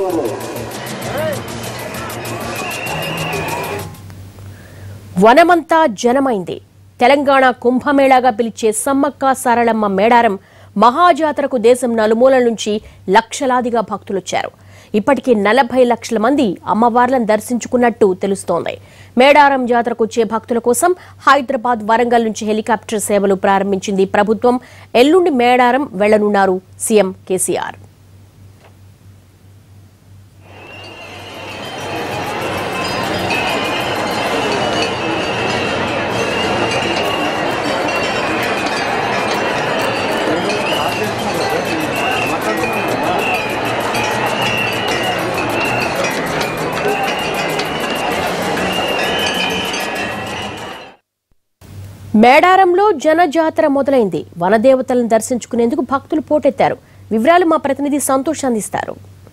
వనమంతా జనమైంది తెలంగాణ కుంభమేళాగా పిలిచే సమ్మక్క సారళమ్మ మేడారం మహాజాతరకు దేశం నలుమూలల నుంచి లక్షలాదిగా భక్తులొచ్చారు ఇప్పటికీ నలభై లక్షల మంది అమ్మవార్లను దర్శించుకున్నట్టు తెలుస్తోంది మేడారం జాతరకు వచ్చే భక్తుల కోసం హైదరాబాద్ వరంగల్ నుంచి హెలికాప్టర్ సేవలు ప్రారంభించింది ప్రభుత్వం ఎల్లుండి మేడారం వెళ్లనున్నారు సీఎం కేసీఆర్ మేడారంలో జనజాతర మొదలైంది వనదేవతలను దర్శించుకునేందుకు భక్తులు పోటెత్తారు వివరాలు మా ప్రతినిధి సంతోష్ అందిస్తారు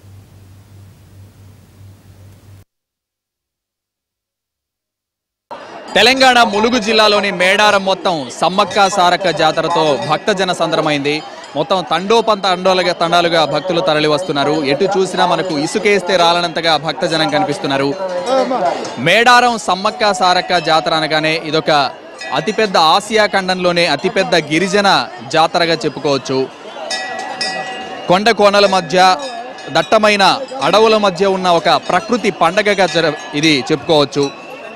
తెలంగాణ ములుగు జిల్లాలోని మేడారం మొత్తం సమ్మక్క సారక్క జాతరతో భక్తజన సంద్రమైంది మొత్తం తండోపంత తండోలుగా తండాలుగా భక్తులు తరలి వస్తున్నారు ఎటు చూసినా మనకు ఇసుకేస్తే రాలనంతగా భక్తజనం కనిపిస్తున్నారు మేడారం సమ్మక్క సారక్క జాతర అనగానే ఇదొక అతిపెద్ద ఆసియా ఖండంలోనే అతిపెద్ద గిరిజన జాతరగా చెప్పుకోవచ్చు కొండ కోనల మధ్య దట్టమైన అడవుల మధ్య ఉన్న ఒక ప్రకృతి పండగగా జర- ఇది చెప్పుకోవచ్చు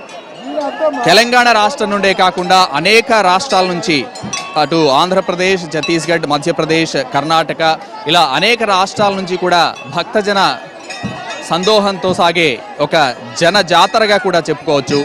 తెలంగాణ రాష్ట్రం నుండే కాకుండా అనేక రాష్ట్రాల నుంచి అటు ఆంధ్రప్రదేశ్ ఛత్తీస్గఢ్ మధ్యప్రదేశ్ కర్ణాటక ఇలా అనేక రాష్ట్రాల నుంచి కూడా భక్తజన సందోహంతో సాగే ఒక జన జాతరగా కూడా చెప్పుకోవచ్చు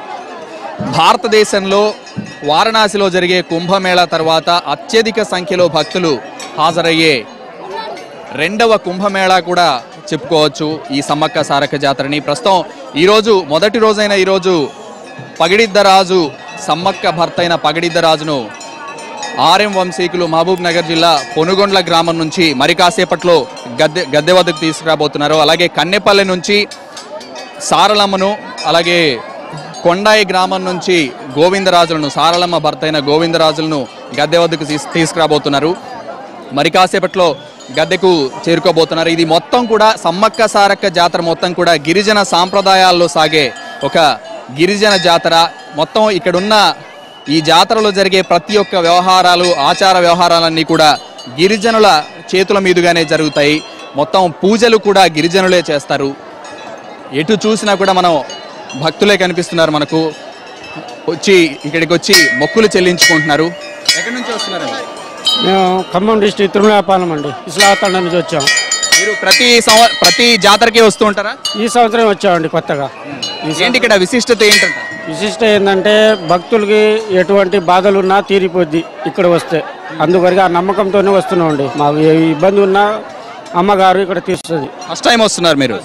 భారతదేశంలో వారణాసిలో జరిగే కుంభమేళా తర్వాత అత్యధిక సంఖ్యలో భక్తులు హాజరయ్యే రెండవ కుంభమేళా కూడా చెప్పుకోవచ్చు ఈ సమ్మక్క సారక్క జాతరని ప్రస్తుతం ఈరోజు మొదటి రోజైన ఈరోజు పగిడిద్దరాజు సమ్మక్క భర్త అయిన పగిడిద్దరాజును ఆర్ఎం వంశీకులు మహబూబ్ నగర్ జిల్లా పొనుగొండ్ల గ్రామం నుంచి మరి కాసేపట్లో గద్దె గద్దె వద్దకు తీసుకురాబోతున్నారు అలాగే కన్నెపల్లి నుంచి సారలమ్మను అలాగే కొండాయి గ్రామం నుంచి గోవిందరాజులను సారలమ్మ భర్త అయిన గోవిందరాజులను గద్దె వద్దకు తీసు తీసుకురాబోతున్నారు మరి కాసేపట్లో గద్దెకు చేరుకోబోతున్నారు ఇది మొత్తం కూడా సమ్మక్క సారక్క జాతర మొత్తం కూడా గిరిజన సాంప్రదాయాల్లో సాగే ఒక గిరిజన జాతర మొత్తం ఇక్కడున్న ఈ జాతరలో జరిగే ప్రతి ఒక్క వ్యవహారాలు ఆచార వ్యవహారాలన్నీ కూడా గిరిజనుల చేతుల మీదుగానే జరుగుతాయి మొత్తం పూజలు కూడా గిరిజనులే చేస్తారు ఎటు చూసినా కూడా మనం భక్తులే కనిపిస్తున్నారు మనకు వచ్చి ఇక్కడికి వచ్చి మొక్కులు చెల్లించుకుంటున్నారు ఎక్కడి నుంచి వస్తున్నారండి మేము ఖమ్మం డిస్ట్రిక్ట్ తిరుమలాపాలెం అండి ఇస్లాతండ నుంచి వచ్చాం మీరు ప్రతి సంవ ప్రతి జాతరకి వస్తూ ఉంటారా ఈ సంవత్సరం వచ్చామండి కొత్తగా ఈ సం- ఏంటి ఇక్కడ విశిష్టత ఏంటంట విశిష్ట ఏంటంటే భక్తులకి ఎటువంటి బాధలు ఉన్నా తీరిపోద్ది ఇక్కడ వస్తే అందువరకు ఆ నమ్మకంతోనే వస్తున్నామండి మాకు ఏ ఇబ్బంది ఉన్నా అమ్మగారు ఇక్కడ తీరుస్తుంది ఫస్ట్ టైం వస్తున్నారు మీరు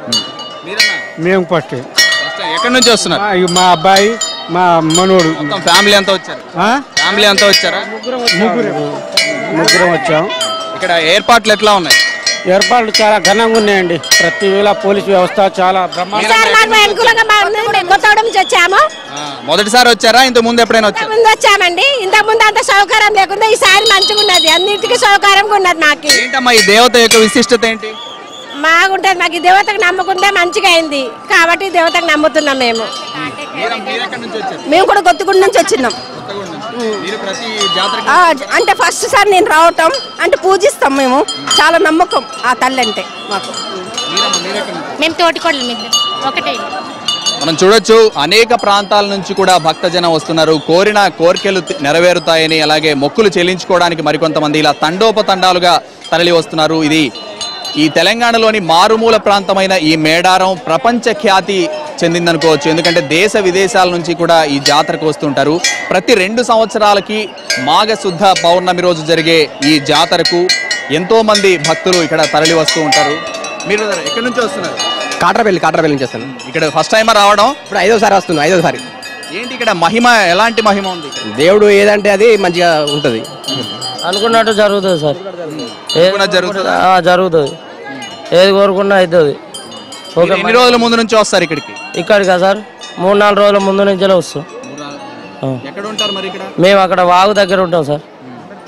మేము ఫస్ట్ First time. ఎక్కడి నుంచి వస్తున్నారు మా మా అబ్బాయి మా మనోడు మొత్తం ఫ్యామిలీ అంతా వచ్చారు ఆ? ఫ్యామిలీ అంతా వచ్చారా ముగ్గురు ముగ్గురం వచ్చాం ఇక్కడ ఏర్పాట్లు ఎట్లా ఉన్నాయి ఏర్పాట్లు చాలా ఘనంగా ఉన్నాయండి ప్రతి వేళ పోలీస్ వ్యవస్థ చాలా బ్రహ్మాండ సార్ మాకు అనుకూలంగా బాగుంది మేము కొత్తగూడెం నుంచి వచ్చాము ఆ, మొదటిసారి వచ్చారా ఇంత ముందు ఎప్పుడైనా వచ్చారు ముందు వచ్చామండి ఇంతకు ముందు అంత సౌకర్యం లేకుండా ఈసారి మంచిగా ఉన్నది అన్నిటికీ సౌకర్యంగా ఉన్నది మాకు ఏంటమ్మా ఈ దేవత యొక్క విశిష్టత ఏంటి బాగుంటది మాకు ఈ దేవతకు నమ్ముకుంటే మంచిగా అయింది కాబట్టి ఈ దేవతకు నమ్ముతున్నాం మేము మీరు మీరు ఎక్కడి నుంచి వచ్చారు మేము కూడా కొత్తగూడ నుంచి వచ్చినాం కొత్తగూడెం నుంచి. మీరు ప్రతి జాతరకి ఆ, అంటే ఫస్ట్ సార్ నేను రావటం అంటే పూజిస్తాం మేము చాలా నమ్మకం ఆ తల్లి అంటే మాకు మీరమ్మా, మీరు ఎక్కడి నుంచి? మేము తోటికోడలు మీద ఒకటే మనం చూడొచ్చు అనేక ప్రాంతాల నుంచి కూడా భక్తజనం వస్తున్నారు కోరిన కోరికలు తి- నెరవేరుతాయని అలాగే మొక్కులు చెల్లించుకోవడానికి మరికొంతమంది ఇలా తండోపతండాలుగా తరలి వస్తున్నారు ఇది ఈ తెలంగాణలోని మారుమూల ప్రాంతమైన ఈ మేడారం ప్రపంచ ఖ్యాతి చెందిందనుకోవచ్చు ఎందుకంటే దేశ విదేశాల నుంచి కూడా ఈ జాతరకు వస్తుంటారు ప్రతి రెండు సంవత్సరాలకి మాఘశుద్ధ పౌర్ణమి రోజు జరిగే ఈ జాతరకు ఎంతో మంది భక్తులు ఇక్కడ తరలి వస్తూ ఉంటారు మీరు ఎక్కడి నుంచి వస్తున్నారు కాట్రపల్లి కాట్రపల్లి నుంచి వస్తాను ఇక్కడ ఫస్ట్ టైం రావడం ఇప్పుడు ఐదోసారి వస్తున్నాను ఐదోసారి ఏంటి ఇక్కడ మహిమ ఎలాంటి మహిమ ఉంది దేవుడు ఏదంటే అది మంచిగా ఉంటుంది అనుకున్నట్టు జరుగుతుంది సార్ ఏది అనుకున్నది జరుగుతుందా? ఆ, జరుగుతుంది ఏది కోరుకున్నా అవుతుంది ఓకే మీరు ఎన్ని రోజుల ముందు నుంచి వస్తారు ఇక్కడికి ఇక్కడికా సార్ మూడు నాలుగు రోజుల ముందు నుంచే వస్తాం ఆ. ఎక్కడ ఉంటారు మరి ఇక్కడ మేము అక్కడ వాగు దగ్గర ఉంటాం సార్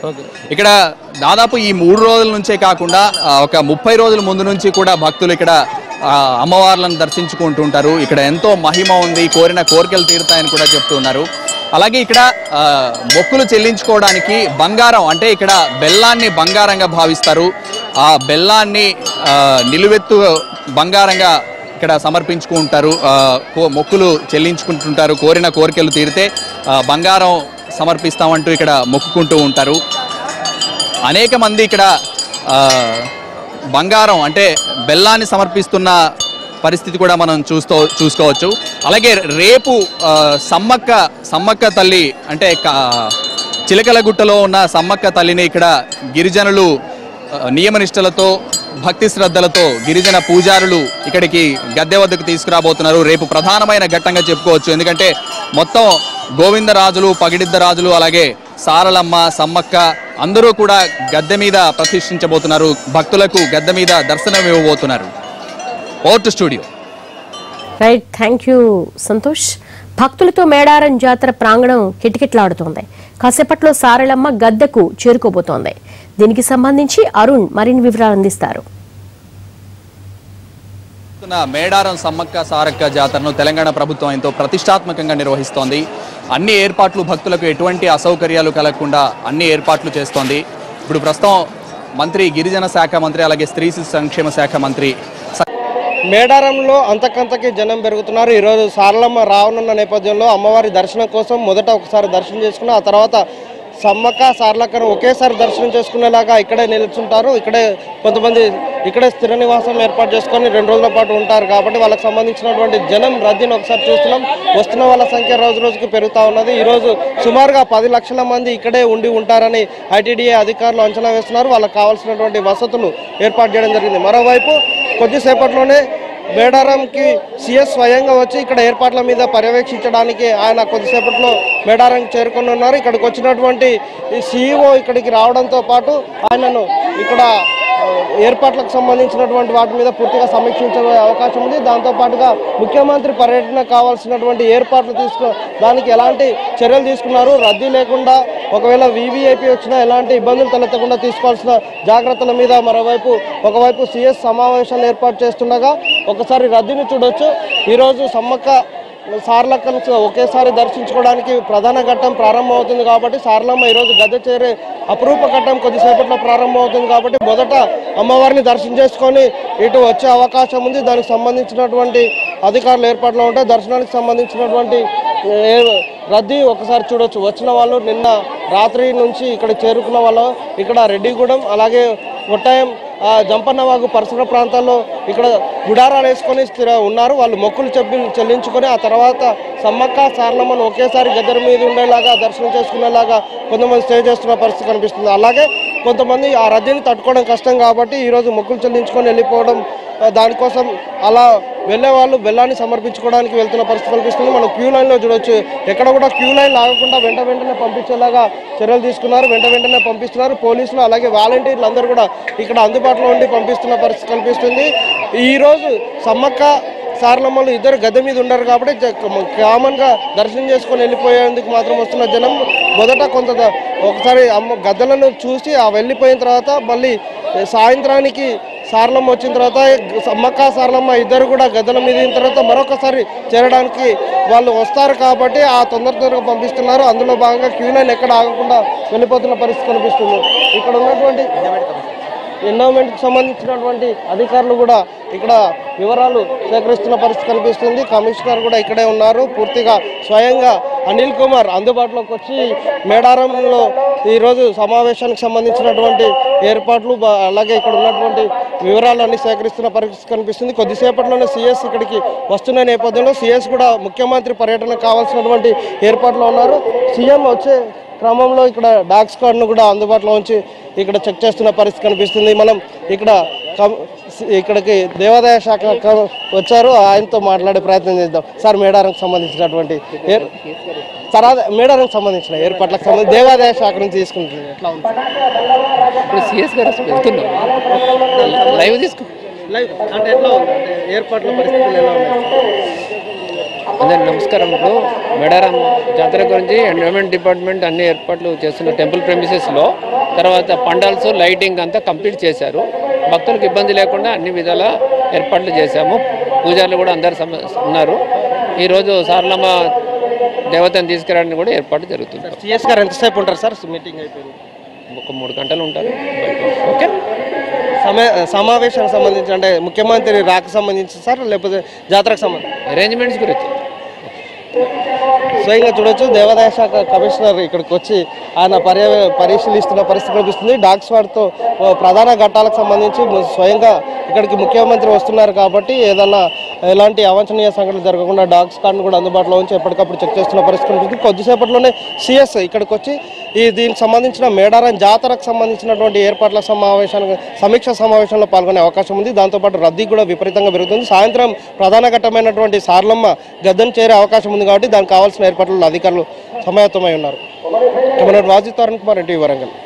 ఓకే ఇక్కడ దాదాపు ఈ మూడు రోజుల నుంచే కాకుండా ఆ, ఒక ముప్పై రోజుల ముందు నుంచి కూడా భక్తులు ఇక్కడ ఆ, అమ్మవార్లను దర్శించుకుంటుంటారు ఇక్కడ ఎంతో మహిమ ఉంది కోరిన కోరికలు తీరుతాయని కూడా చెప్తున్నారు అలాగే ఇక్కడ ఆ, మొక్కులు చెల్లించుకోవడానికి బంగారం అంటే ఇక్కడ బెల్లాన్ని బంగారంగా భావిస్తారు ఆ బెల్లాన్ని ఆ, నిలువెత్తు బంగారంగా ఇక్కడ సమర్పించుకుంటారు ఆ, కో- మొక్కులు చెల్లించుకుంటుంటారు కోరిన కోరికలు తీరితే ఆ, బంగారం సమర్పిస్తామంటూ ఇక్కడ మొక్కుకుంటూ ఉంటారు అనేక మంది ఇక్కడ ఆ, బంగారం అంటే బెల్లాన్ని సమర్పిస్తున్న పరిస్థితి కూడా మనం చూస్తూ చూసుకోవచ్చు అలాగే రేపు ఆ, సమ్మక్క సమ్మక్క తల్లి అంటే కా- చిలకలగుట్టలో ఉన్న సమ్మక్క తల్లిని ఇక్కడ గిరిజనులు ఆ, నియమనిష్టలతో భక్తి శ్రద్ధలతో గిరిజన పూజారులు ఇక్కడికి గద్దె వద్దకు తీసుకురాబోతున్నారు రేపు ప్రధానమైన ఘట్టంగా చెప్పుకోవచ్చు ఎందుకంటే మొత్తం గోవిందరాజులు పగిడిద్దరాజులు అలాగే సారలమ్మ సమ్మక్క అందరూ కూడా గద్దె మీద ప్రతిష్ఠించబోతున్నారు భక్తులకు గద్దె మీద దర్శనం ఇవ్వబోతున్నారు port studio right thank you Santosh భక్తులతో మేడారం జాతర ప్రాంగణం కిటకిటలాడుతోంది కాసేపట్లో సారళమ్మ గద్దెకు చేరుకోబోతోంది దీనికి సంబంధించి అరుణ్ మరిన్ని వివరాలు అందిస్తారు జరుగుతున్న మేడారం సమ్మక్క సారక్క జాతరను తెలంగాణ ప్రభుత్వం ఎంతో ప్రతిష్టాత్మకంగా నిర్వహిస్తోంది అన్ని ఏర్పాట్లు భక్తులకు ఎటువంటి అసౌకర్యాలు కలగకుండా అన్ని ఏర్పాట్లు చేస్తోంది ఇప్పుడు ప్రస్తుతం మంత్రి గిరిజన శాఖ మంత్రి అలాగే స్త్రీ శిశు సంక్షేమ శాఖ మంత్రి మేడారంలో అంతకంతకి జనం పెరుగుతున్నారు ఈరోజు సారలమ్మ రావనున్న నేపథ్యంలో అమ్మవారి దర్శనం కోసం మొదట ఒకసారి దర్శనం చేసుకుని ఆ తర్వాత సమ్మక్క సార్లక్కను ఒకేసారి దర్శనం చేసుకునేలాగా ఇక్కడే నిలుచుంటారు ఇక్కడే కొంతమంది ఇక్కడే స్థిర నివాసం ఏర్పాటు చేసుకొని రెండు రోజుల పాటు ఉంటారు కాబట్టి వాళ్ళకి సంబంధించినటువంటి జనం రద్దీని ఒకసారి చూస్తున్నాం వస్తున్న వాళ్ళ సంఖ్య రోజు రోజుకి పెరుగుతూ ఉన్నది ఈరోజు సుమారుగా పది లక్షల మంది ఇక్కడే ఉండి ఉంటారని ఐటీడీఏ అధికారులు అంచనా వేస్తున్నారు వాళ్ళకి కావాల్సినటువంటి వసతులు ఏర్పాటు చేయడం జరిగింది మరోవైపు కొద్దిసేపట్లోనే మేడారంకి సీఎస్ స్వయంగా వచ్చి ఇక్కడ ఏర్పాట్ల మీద పర్యవేక్షించడానికి ఆయన కొద్దిసేపట్లో మేడారంకి చేరుకొని ఉన్నారు ఇక్కడికి వచ్చినటువంటి ఈ సీఈఓ ఇక్కడికి రావడంతో పాటు ఆయనను ఇక్కడ ఆ, ఏర్పాట్లకు సంబంధించినటువంటి వాటి మీద పూర్తిగా సమీక్షించే అవకాశం ఉంది దాంతో పాటుగా ముఖ్యమంత్రి పర్యటన కావాల్సినటువంటి ఏర్పాట్లు తీసుకు దానికి ఎలాంటి చర్యలు తీసుకున్నారు రద్దీ లేకుండా ఒకవేళ వీవీఐపీ వచ్చినా ఎలాంటి ఇబ్బందులు తలెత్తకుండా తీసుకోవాల్సిన జాగ్రత్తల మీద మరోవైపు ఒకవైపు సిఎస్ సమావేశాలు ఏర్పాటు చేస్తుండగా ఒకసారి రద్దీని చూడొచ్చు ఈరోజు సమ్మక్క సార్లక్కను ఒకేసారి దర్శించుకోవడానికి ప్రధాన ఘట్టం ప్రారంభమవుతుంది కాబట్టి సార్లమ్మ ఈరోజు గద్దె చేరే అపురూప ఘట్టం కొద్దిసేపట్లో ప్రారంభమవుతుంది కాబట్టి మొదట అమ్మవారిని దర్శనం చేసుకొని ఇటు వచ్చే అవకాశం ఉంది దానికి సంబంధించినటువంటి అధికారులు ఏర్పాట్లు ఉంటాయి దర్శనానికి సంబంధించినటువంటి ఏ- రద్దీ ఒకసారి చూడొచ్చు వచ్చిన వాళ్ళు నిన్న రాత్రి నుంచి ఇక్కడ చేరుకున్న వాళ్ళు ఇక్కడ రెడ్డిగూడెం అలాగే కొట్టాయం ఆ, జంపన్నవాగు పరిసర ప్రాంతాల్లో ఇక్కడ గుడారాలు వేసుకొని స్థిర ఉన్నారు వాళ్ళు మొక్కులు చెప్పి చెల్లించుకొని ఆ తర్వాత సమ్మక్క సారలమ్మను ఒకేసారి గద్దెర మీద ఉండేలాగా దర్శనం చేసుకునేలాగా కొంతమంది స్టే చేస్తున్న పరిస్థితి కనిపిస్తుంది అలాగే కొంతమంది ఆ రద్దీని తట్టుకోవడం కష్టం కాబట్టి ఈరోజు మొక్కులు చెల్లించుకొని వెళ్ళిపోవడం ఆ, దానికోసం అలా వెళ్ళే వాళ్ళు బెల్లాన్ని సమర్పించుకోవడానికి వెళ్తున్న పరిస్థితి కనిపిస్తుంది మనం క్యూ లైన్లో చూడొచ్చు ఎక్కడ కూడా క్యూ లైన్ లాగకుండా వెంట వెంటనే పంపించేలాగా చర్యలు తీసుకున్నారు వెంట వెంటనే పంపిస్తున్నారు పోలీసులు అలాగే వాలంటీర్లు అందరూ కూడా ఇక్కడ అందుబాటులో ఉండి పంపిస్తున్న పరిస్థితి కనిపిస్తుంది ఈరోజు సమ్మక్క సారలమ్మలు ఇద్దరు గద్దె మీద ఉండరు కాబట్టి జ- కామన్ గా దర్శనం చేసుకొని వెళ్ళిపోయేందుకు మాత్రం వస్తున్న జనం మొదట కొంత ద- ఒకసారి అమ్మ గద్దెలను చూసి ఆ వెళ్ళిపోయిన తర్వాత మళ్ళీ సాయంత్రానికి సారలమ్మ వచ్చిన తర్వాత సమ్మక్క సారలమ్మ ఇద్దరు కూడా గద్దెల మీద అయిన తర్వాత మరొకసారి చేరడానికి వాళ్ళు వస్తారు కాబట్టి ఆ తొందర తొందరగా పంపిస్తున్నారు అందులో భాగంగా క్యూ లైన్ ఎక్కడ ఆగకుండా వెళ్ళిపోతున్న పరిస్థితి కనిపిస్తుంది ఇక్కడ ఉన్నటువంటి ఎండోమెంట్కి సంబంధించినటువంటి అధికారులు కూడా ఇక్కడ వివరాలు సేకరిస్తున్న పరిస్థితి కనిపిస్తుంది కమిషనర్ కూడా ఇక్కడే ఉన్నారు పూర్తిగా స్వయంగా అనిల్ కుమార్ అందుబాటులోకి వచ్చి మేడారంలో ఈరోజు సమావేశానికి సంబంధించినటువంటి ఏర్పాట్లు బ- అలాగే ఇక్కడ ఉన్నటువంటి వివరాలన్నీ సేకరిస్తున్న పరిస్థితి కనిపిస్తుంది కొద్దిసేపట్లోనే సిఎస్ ఇక్కడికి వస్తున్న నేపథ్యంలో సిఎస్ కూడా ముఖ్యమంత్రి పర్యటన కావాల్సినటువంటి ఏర్పాట్లు ఉన్నారు సీఎం వచ్చే క్రమంలో ఇక్కడ డాగ్ స్క్వాడ్ను కూడా అందుబాటులో ఉంచి ఇక్కడ చెక్ చేస్తున్న పరిస్థితి కనిపిస్తుంది మనం ఇక్కడ కం- ఇక్కడికి దేవాదాయ శాఖ క- వచ్చారు ఆయనతో మాట్లాడే ప్రయత్నం చేద్దాం సార్ మేడారంకి సంబంధించినటువంటి ఏర్- తర్వాత మేడారంకి సంబంధించిన ఏర్పాట్లకు సంబంధించి దేవాదాయ శాఖ నుంచి తీసుకుంటుంది ఎట్లా ఉంది ఇప్పుడు సిఎస్ గారు వెళ్తున్నాం లైవ్ తీసుకో లైవ్ అంటే ఎట్లా ఉంది అంటే ఏర్పాట్ల పరిస్థితులు ఎలా ఉన్నాయి అదే నమస్కారం ఇప్పుడు మేడారం జాతర గురించి ఎండోమెంట్ డిపార్ట్మెంట్ అన్ని ఏర్పాట్లు చేస్తున్న టెంపుల్ ప్రెమిసెస్లో తర్వాత పండాల్స్ లైటింగ్ అంతా కంప్లీట్ చేశారు భక్తులకు ఇబ్బంది లేకుండా అన్ని విధాల ఏర్పాట్లు చేశాము పూజారులు కూడా అందరు సమ ఉన్నారు ఈరోజు సారలమ్మ దేవతను తీసుకురావడానికి కూడా ఏర్పాటు జరుగుతుంది సిఎస్ గారు ఎంతసేపు ఉంటారు సార్ మీటింగ్ అయిపోయింది ఒక మూడు గంటలు ఉంటారు బయట. ఓకే సమయ సమావేశానికి సంబంధించి అంటే ముఖ్యమంత్రి రాక సంబంధించి సార్ లేకపోతే జాతరకు సంబంధించి అరేంజ్మెంట్స్ గురించి స్వయంగా చూడొచ్చు దేవాదాయ శాఖ కమిషనర్ ఇక్కడికి వచ్చి ఆయన పర్య పరిశీలిస్తున్న పరిస్థితి కనిపిస్తుంది డాగ్స్ వార్డ్తో ఓ ప్రధాన ఘట్టాలకు సంబంధించి ము- స్వయంగా ఇక్కడికి ముఖ్యమంత్రి వస్తున్నారు కాబట్టి ఏదన్నా ఎలాంటి అవాంఛనీయ సంఘటనలు జరగకుండా డాగ్స్ కార్డును కూడా అందుబాటులో ఉంచి ఎప్పటికప్పుడు చెక్ చేస్తున్న పరిస్థితి ఉంటుంది కొద్దిసేపట్లోనే సిఎస్ ఇక్కడికి వచ్చి ఈ దీనికి సంబంధించిన మేడారం జాతరకు సంబంధించినటువంటి ఏర్పాట్ల సమావేశానికి సమీక్ష సమావేశంలో పాల్గొనే అవకాశం ఉంది దాంతోపాటు రద్దీ కూడా విపరీతంగా పెరుగుతుంది సాయంత్రం ప్రధాన ఘట్టమైనటువంటి సార్లమ్మ గద్దెను చేరే అవకాశం ఉంది కాబట్టి దానికి కావాల్సిన ఏర్పాట్లలో అధికారులు సమాయత్తమై ఉన్నారు కెమెరా వాజిత్ అరుణ్ కుమార్ ఎన్టీ వరంగల్